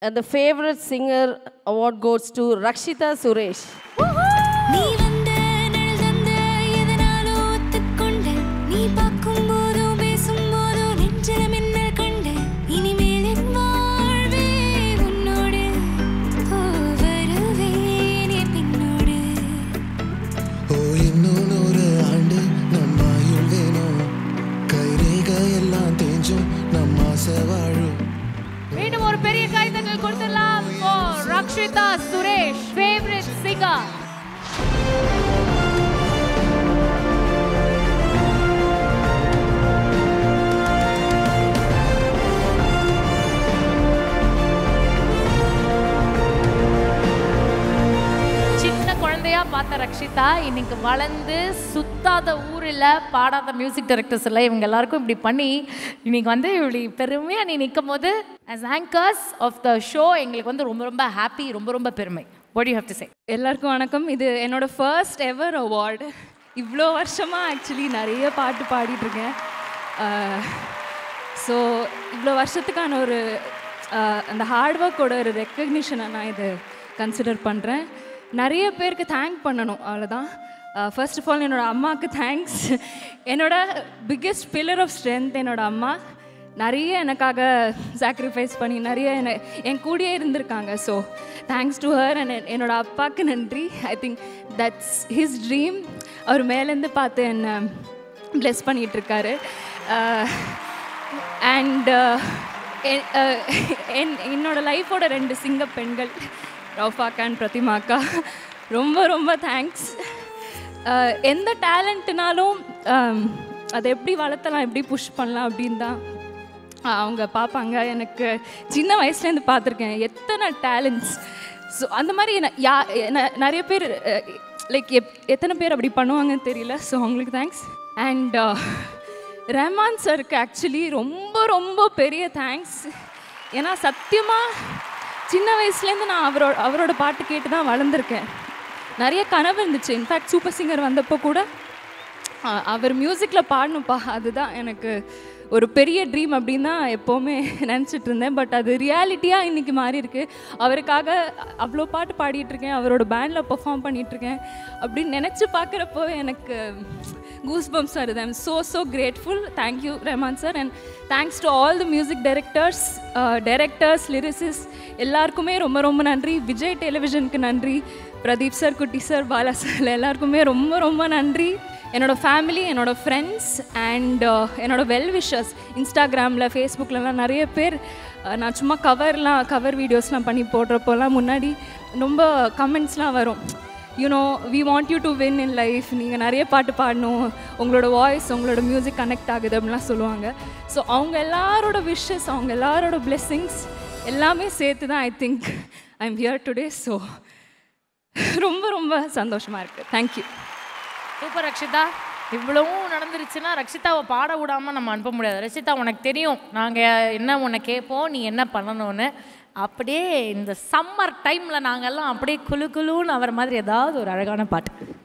And the favorite singer award goes to Rakshita Suresh. நீ வந்த நிழல் தந்த எதனாலோ ஒத்துக்கொண்ட நீ பார்க்கும் போதோ பேசும் போதோ நெஞ்சில மின்னல் கண்ட இனிமேல் என் வாழ்வே உன்னோடு ஓ வருவேனே பின்னோடு ஓ இன்னும் நூறு ஆண்டு நம்ம ஆயுள் வேணும் கைரேக எல்லாம் தேஞ்சும் நம்ம ஆசை வாழும் மீண்டும் ஒரு பெரிய கைதட்டல் கொடுத்துடலாம் for Rakshitha Suresh favourite singer சின்ன குழந்தையா பார்த்த ரக்ஷிதா இன்னைக்கு வளர்ந்து சுத்தாத ஊரில் பாடாத மியூசிக் டைரக்டர்ஸ் இல்லை இவங்க எல்லாருக்கும் இப்படி பண்ணி இன்னைக்கு வந்து இப்படி பெருமையாக நீ நிற்கும் போது as anchors of the show எங்களுக்கு வந்து ரொம்ப ரொம்ப ஹாப்பி ரொம்ப ரொம்ப பெருமை what do you have to say எல்லாருக்கும் வணக்கம் இது என்னோட ஃபர்ஸ்ட் எவர் அவார்டு இவ்வளோ வருஷமாக ஆக்சுவலி நிறைய பாட்டு பாடிட்டு இருக்கேன் ஸோ இவ்வளோ வருஷத்துக்கான ஒரு ஆஹ், அந்த ஹார்ட் ஒர்க்கோட ஒரு ரெக்கக்னிஷனை நான் இது கன்சிடர் பண்ணுறேன் நிறைய பேருக்கு தேங்க் பண்ணணும் அவ்வளோதான் ஃபர்ஸ்ட் ஆஃப் ஆல் என்னோட அம்மாவுக்கு தேங்க்ஸ் என்னோட பிக்கெஸ்ட் பில்லர் ஆஃப் ஸ்ட்ரென்த் என்னோட அம்மா நிறைய எனக்காக சாக்ரிஃபைஸ் பண்ணி நிறைய என்ன என் கூடயே இருந்திருக்காங்க so thanks to her and என்னோட அப்பாவுக்கு நன்றி I think that's his dream அவர் மேலேருந்து பார்த்து என்னை ப்ளெஸ் பண்ணிகிட்ருக்காரு அண்ட் என் என்னோட லைஃபோட ரெண்டு சிங்க பெண்கள் ரவுஃபாக்கா அண்ட் பிரதிமாக்கா ரொம்ப ரொம்ப தேங்க்ஸ் எந்த டேலண்ட்னாலும் அதை எப்படி வளர்த்தலாம் எப்படி புஷ் பண்ணலாம் அப்படின்னு தான் ஆஹ் அவங்க பார்ப்பாங்க எனக்கு சின்ன வயசுலேருந்து பார்த்துருக்கேன் எத்தனை டேலண்ட்ஸ் ஸோ அந்த மாதிரி என்ன யா என்ன- நிறைய பேர் லைக் எப் எத்தனை பேர் அப்படி பண்ணுவாங்கன்னு தெரியல ஸோ அவங்களுக்கு தேங்க்ஸ் அண்ட் ரஹ்மான் சருக்கு ஆக்சுவலி ரொம்ப ரொம்ப பெரிய தேங்க்ஸ் ஏன்னா சத்தியமாக சின்ன வயசுலேருந்து நான் அவரோட அவரோட பாட்டு கேட்டு தான் வளர்ந்துருக்கேன் நிறைய கனவு இருந்துச்சு இன்ஃபேக்ட் சூப்பர் சிங்கர் வந்தப்போ கூட ஆ, அவர் மியூசிக்கில் பாடணும்ப்பா அதுதான் எனக்கு ஒரு பெரிய ட்ரீம் அப்படின்னு தான் எப்போவுமே நினச்சிட்டு இருந்தேன் பட் அது ரியாலிட்டியாக இன்றைக்கி மாறி இருக்கு அவருக்காக அவ்வளோ பாட்டு பாடிட்டு இருக்கேன் அவரோட பேண்டில் பெர்ஃபார்ம் பண்ணிகிட்ருக்கேன் அப்படின்னு நினச்சி பார்க்குறப்போ எனக்கு கூஸ் பம்ப்ஸ் வருது I'm so so grateful thank you Rahman sir and thanks to all the music directors directors lyricists எல்லாருக்குமே ரொம்ப ரொம்ப நன்றி விஜய் டெலிவிஷனுக்கு நன்றி Pradeep sir Kutty sir Bala sir எல்லாருக்குமே ரொம்ப ரொம்ப நன்றி என்னோடய ஃபேமிலி என்னோடய ஃப்ரெண்ட்ஸ் அண்ட் என்னோடய வெல் விஷஸ் இன்ஸ்டாகிராமில் ஃபேஸ்புக்லலாம் நிறைய பேர் uh, நான் சும்மா கவர்லாம் கவர் வீடியோஸ்லாம் பண்ணி போடுறப்போலாம் முன்னாடி ரொம்ப கமெண்ட்ஸ்லாம் வரும் you know we want you to win in life நீங்கள் நிறைய பாட்டு பாடணும் உங்களோட வாய்ஸ் உங்களோட மியூசிக் கனெக்ட் ஆகுது அப்படின்லாம் சொல்லுவாங்க ஸோ அவங்க எல்லாரோட விஷஸ் அவங்க எல்லாரோட blessings எல்லாமே சேர்த்து தான் I think I am here today so ரொம்ப ரொம்ப சந்தோஷமாக இருக்குது தேங்க்யூ சூப்பர் ரக்ஷிதா இவ்வளவும் நடந்துருச்சுன்னா ரக்ஷிதாவை பாட விடாமல் நம்ம அனுப்ப முடியாது ரக்ஷிதா உனக்கு தெரியும் நாங்கள் என்ன உன்னை கேட்போம் நீ என்ன பண்ணணும்னு அப்படியே இந்த சம்மர் டைமில் நாங்கெல்லாம் அப்படியே குளு குளுன்னு அவர் மாதிரி ஏதாவது ஒரு அழகான பாட்டு